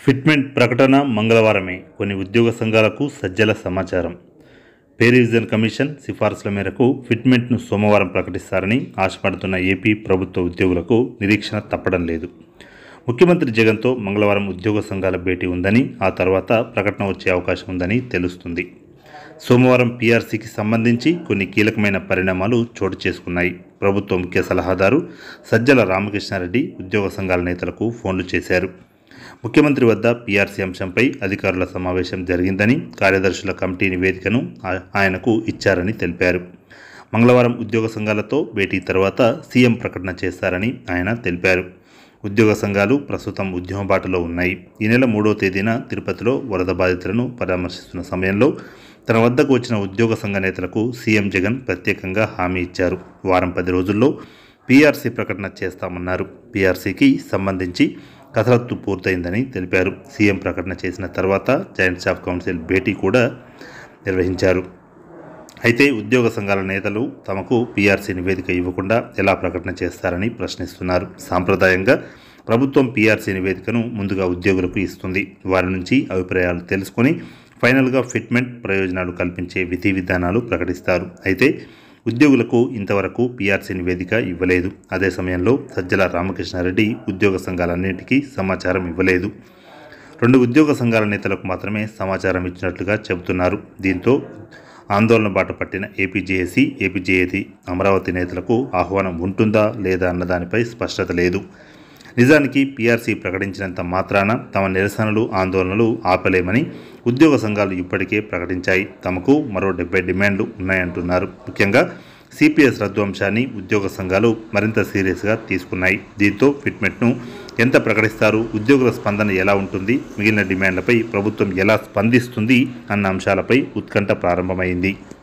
fitment ప్రకటన మంగళవారమే కొన్ని ఉద్యోగ సంఘాలకు సజ్జల సమాచారం పే రివిజన్ కమిషన్ సిఫార్సుల మేరకు ఫిట్మెంట్ను సోమవారం ప్రకటిస్తారని ఆశపడుతున్న ఏపీ ప్రభుత్వ ఉద్యోగులకు నిరీక్షణ తప్పడం లేదు ముఖ్యమంత్రి జగన్తో మంగళవారం ఉద్యోగ సంఘాల భేటీ ఉందని ఆ తర్వాత ప్రకటన వచ్చే అవకాశం ఉందని తెలుస్తుంది సోమవారం పీఆర్సీకి సంబంధించి కొన్ని కీలకమైన పరిణామాలు చోటు చేసుకున్నాయి ప్రభుత్వ ముఖ్య సలహాదారు సజ్జల రామకృష్ణారెడ్డి ఉద్యోగ సంఘాల నేతలకు ఫోన్లు చేశారు ముఖ్యమంత్రి వద్ద పీఆర్సీ అంశంపై అధికారుల సమావేశం జరిగిందని కార్యదర్శుల కమిటీ నివేదికను ఆ- ఆయనకు ఇచ్చారని తెలిపారు మంగళవారం ఉద్యోగ సంఘాలతో భేటీ తర్వాత సీఎం ప్రకటన చేస్తారని ఆయన తెలిపారు ఉద్యోగ సంఘాలు ప్రస్తుతం ఉద్యమ బాటలో ఉన్నాయి ఈ నెల మూడో తేదీన తిరుపతిలో వరద బాధితులను పరామర్శిస్తున్న సమయంలో తన వద్దకు వచ్చిన ఉద్యోగ సంఘ నేతలకు సీఎం జగన్ ప్రత్యేకంగా హామీ ఇచ్చారు వారం పది రోజుల్లో పీఆర్సీ ప్రకటన చేస్తామన్నారు పీఆర్సీకి సంబంధించి కసరత్తు పూర్తయిందని తెలిపారు సీఎం ప్రకటన చేసిన తర్వాత జాయింట్ స్టాఫ్ కౌన్సిల్ భేటీ కూడా నిర్వహించారు అయితే ఉద్యోగ సంఘాల నేతలు తమకు పీఆర్సీ నివేదిక ఇవ్వకుండా ఎలా ప్రకటన చేస్తారని ప్రశ్నిస్తున్నారు సాంప్రదాయంగా ప్రభుత్వం పీఆర్సీ నివేదికను ముందుగా ఉద్యోగులకు ఇస్తుంది వారి నుంచి అభిప్రాయాలు తెలుసుకొని ఫైనల్గా ఫిట్మెంట్ ప్రయోజనాలు కల్పించే విధి విధానాలు ప్రకటిస్తారు అయితే ఉద్యోగులకు ఇంతవరకు పీఆర్సీ నివేదిక ఇవ్వలేదు అదే సమయంలో సజ్జల రామకృష్ణారెడ్డి ఉద్యోగ సంఘాలన్నింటికీ సమాచారం ఇవ్వలేదు రెండు ఉద్యోగ సంఘాల నేతలకు మాత్రమే సమాచారం ఇచ్చినట్లుగా చెబుతున్నారు దీంతో ఆందోళన బాట పట్టిన ఏపీజేఏసీ ఏపీజేఏది అమరావతి నేతలకు ఆహ్వానం ఉంటుందా లేదా అన్న దానిపై స్పష్టత లేదు నిజానికి పీఆర్సీ ప్రకటించినంత మాత్రాన తమ నిరసనలు ఆందోళనలు ఆపలేమని ఉద్యోగ సంఘాలు ఇప్పటికే ప్రకటించాయి తమకు మరో డెబ్బై డిమాండ్లు ఉన్నాయంటున్నారు ముఖ్యంగా సిపిఎస్ రద్దు అంశాన్ని ఉద్యోగ సంఘాలు మరింత సీరియస్గా తీసుకున్నాయి దీంతో ఫిట్మెంట్ను ఎంత ప్రకటిస్తారు ఉద్యోగుల స్పందన ఎలా ఉంటుంది మిగిలిన డిమాండ్లపై ప్రభుత్వం ఎలా స్పందిస్తుంది అన్న అంశాలపై ఉత్కంఠ ప్రారంభమైంది